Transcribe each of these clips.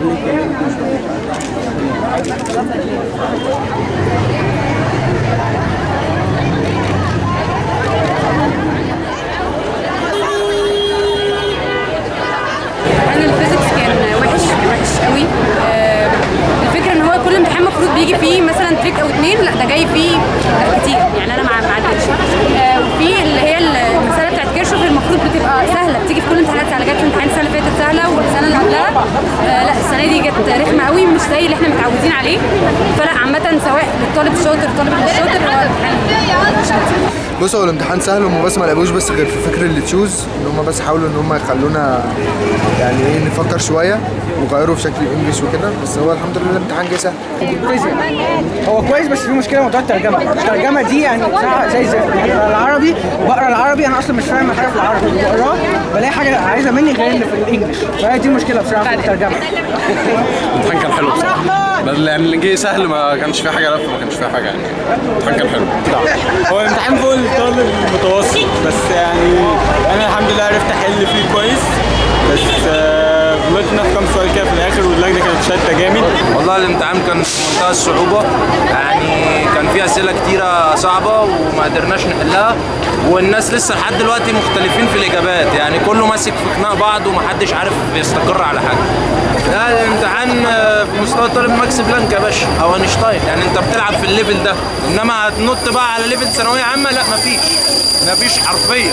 انا الفيزيكس كان وحش وحش قوي آه، الفكره ان هو كل امتحان المفروض بيجي فيه مثلا تريك او اتنين لا ده جاي فيه لا كتير يعني انا ما ما عدتش آه، وفي اللي هي المساله بتاعت كيرشوف المفروض بتبقى سهله بتيجي في كل الامتحانات سهله جت في امتحان السنه اللي فاتت سهله والسنه اللي قبلها آه، لا السنه دي جت رخمه قوي مش زي اللي احنا متعودين عليه فلا عامه سواء للطالب الشاطر الطالب مش شاطر هو الامتحان مش لطيف. بص هو الامتحان سهل هم بس ما لعبوش بس غير في فكر اللي تشوز ان هم بس حاولوا ان هم يخلونا يعني ايه نفكر شويه وغيروا في شكل الانجليش وكده بس هو الحمد لله الامتحان جه سهل فيزياء هو كويس بس في مشكله موضوع الترجمه الترجمه دي يعني بصراحه زي زي بقرا العربي وبقرا العربي انا اصلا مش فاهم حاجه في العربي بقراه بلاقي حاجه عايزه مني غير اللي في الانجليش فهي دي المشكله بصراحه في الترجمه الامتحان كان حلو بصراحه بل يعني اللي جه سهل ما كانش فيه حاجه لف ما كانش فيه حاجه يعني الامتحان كان حلو هو الامتحان فوق الطالب المتوسط بس يعني انا الحمد لله عرفت احل فيه كويس بس آه، غلطنا في كام سؤال كده في الاخر واللجنه كانت شاده جامد والله الامتحان كان في منتهى الصعوبة يعني كان في أسئلة كتيرة صعبة وما قدرناش نحلها والناس لسه لحد دلوقتي مختلفين في الإجابات يعني كله ماسك في خناق بعض ومحدش عارف يستقر على حاجة لا الامتحان آه، في مستوى الطالب ماكس بلانك يا باشا أو أينشتاين يعني أنت بتلعب في الليفل ده إنما هتنط بقى على ليفل ثانوية عامة لا مفيش مفيش حرفيا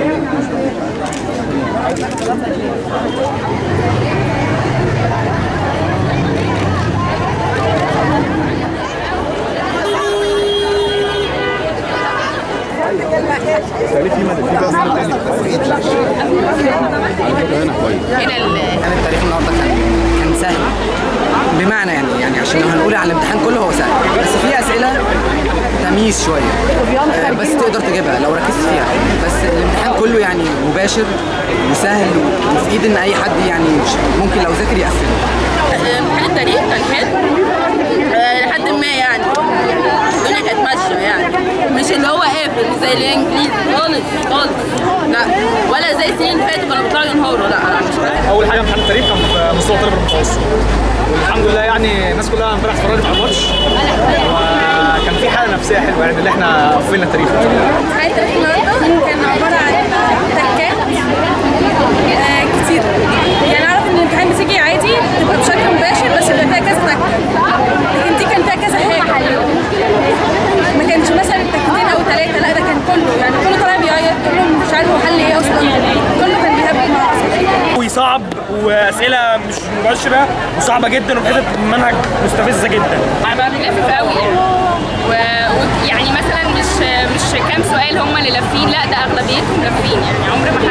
كان التاريخ النهارده كان كان سهل بمعنى يعني يعني عشان لو هنقول على الامتحان كله هو سهل بس في اسئله تمييز شويه آه، بس تقدر تجيبها لو ركزت فيها بس الامتحان كله يعني مباشر وسهل وفي ايد ان اي حد يعني مش- ممكن لو ذاكر يقفل امتحان التاريخ كان حلو آه، لحد ما يعني الدنيا كانت ماشيه يعني مش اللي هو قافل زي الانجليزي خالص خالص لا ولا زي السنين اللي فاتوا كانوا بيطلعوا ينهاروا لا انا مش فاكرة. اول حاجه امتحان التاريخ كان في مستوى الطالب المتوسط والحمد لله يعني الناس كلها امبارح اتفرجت على الماتش وكان في حاله نفسيه حلوه يعني اللي احنا قفلنا التاريخ امتحان التاريخ النهارده كان عباره عن تكات آه، كتير يعني اعرف ان الامتحان بتيجي عادي تبقى بشكل مباشر بس بيبقى فيها كذا تكه لكن دي كان فيها كذا حاجه ما كانش مثلا تكتين او ثلاثه لا ده كان كله يعني كله طالع بيعيط كله مش عارف هو حل ايه اصلا كله كان بيهبل مع بعض وصعب واسئله مش مباشره وصعبه جدا وحته المنهج مستفزه جدا بقى بنلف قوي يعني و- ويعني مثلا مش مش كام سؤال هم اللي لافين لا ده اغلبيتهم لافين يعني عمر ما